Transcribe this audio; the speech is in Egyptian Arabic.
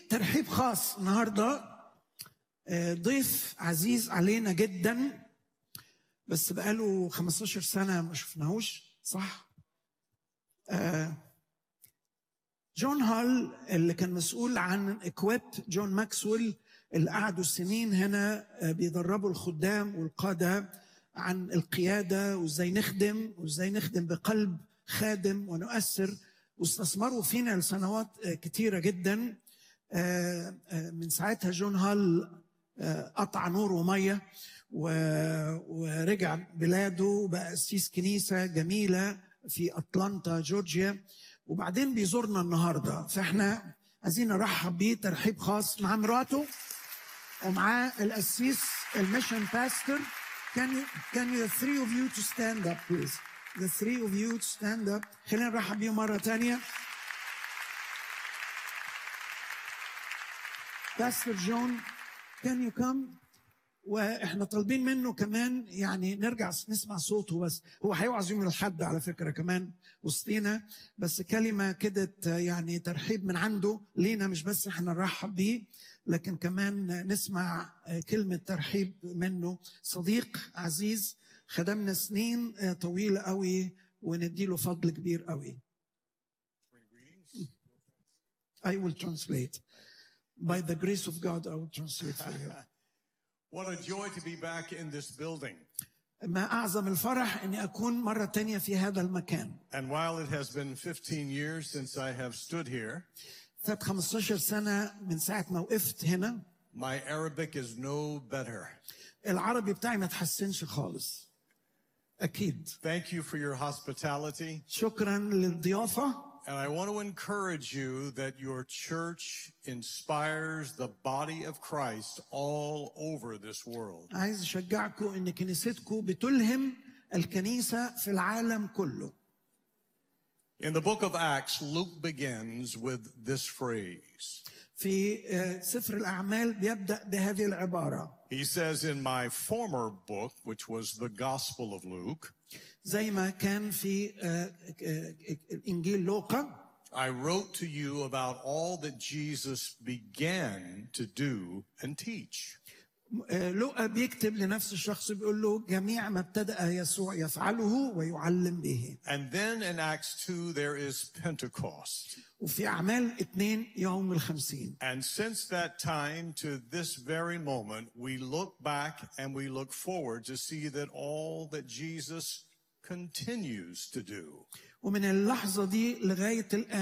ترحيب خاص النهارده آه، ضيف عزيز علينا جدا بس بقاله 15 سنه ما شفناهوش صح؟ آه، جون هال اللي كان مسؤول عن اكويب جون ماكسويل اللي قعدوا سنين هنا آه، بيدربوا الخدام والقاده عن القياده وازاي نخدم وازاي نخدم بقلب خادم ونؤثر واستثمروا فينا لسنوات آه، كتيره جدا آه، آه، من ساعتها جون هال آه، قطع نور وميه و- ورجع بلاده وبقى قسيس كنيسه جميله في اتلانتا جورجيا وبعدين بيزورنا النهارده فاحنا عايزين نرحب بيه ترحيب خاص مع مراته ومعاه القسيس الميشن باستور can you can you the three of you to stand up please the three of you to stand up خلينا نرحب بيه مره تانية باستور جون can you come واحنا طالبين منه كمان يعني نرجع نسمع صوته بس هو هيوعظ يوم الاحد على فكره كمان وسطينا بس كلمه كده ت- يعني ترحيب من عنده لينا مش بس احنا نرحب بيه لكن كمان نسمع كلمه ترحيب منه صديق عزيز خدمنا سنين طويله قوي ونديله فضل كبير قوي I will translate. By the grace of God, I will translate for you. What a joy to be back in this building. ما أعظم الفرح أني أكون مرة تانية في هذا المكان And while it has been 15 years since I have stood here, فات 15 سنة من ساعة ما وقفت هنا my Arabic is no better. العربي بتاعي ما تحسنش خالص أكيد Thank you for your hospitality. شكرا للضيافة And I want to encourage you that your church inspires the body of Christ all over this world. عايز أشجعكم أن كنيستكم بتلهم الكنيسة في العالم كله In the book of Acts, Luke begins with this phrase. في آه، سفر الأعمال بيبدأ بهذه العبارة He says, In my former book, which was the Gospel of Luke, زي ما كان في آه، آه، آه، إنجيل لوقا I wrote to you about all that Jesus began to do and teach. آه، لوقا بيكتب لنفس الشخص بيقول له جميع ما ابتدأ يسوع يفعله ويعلم به And then in Acts 2, there is Pentecost. وفي أعمال اتنين يوم الخمسين And since that time to this very moment, we look back and we look forward to see that all that Jesus continues to do. ومن اللحظة دي لغاية الآن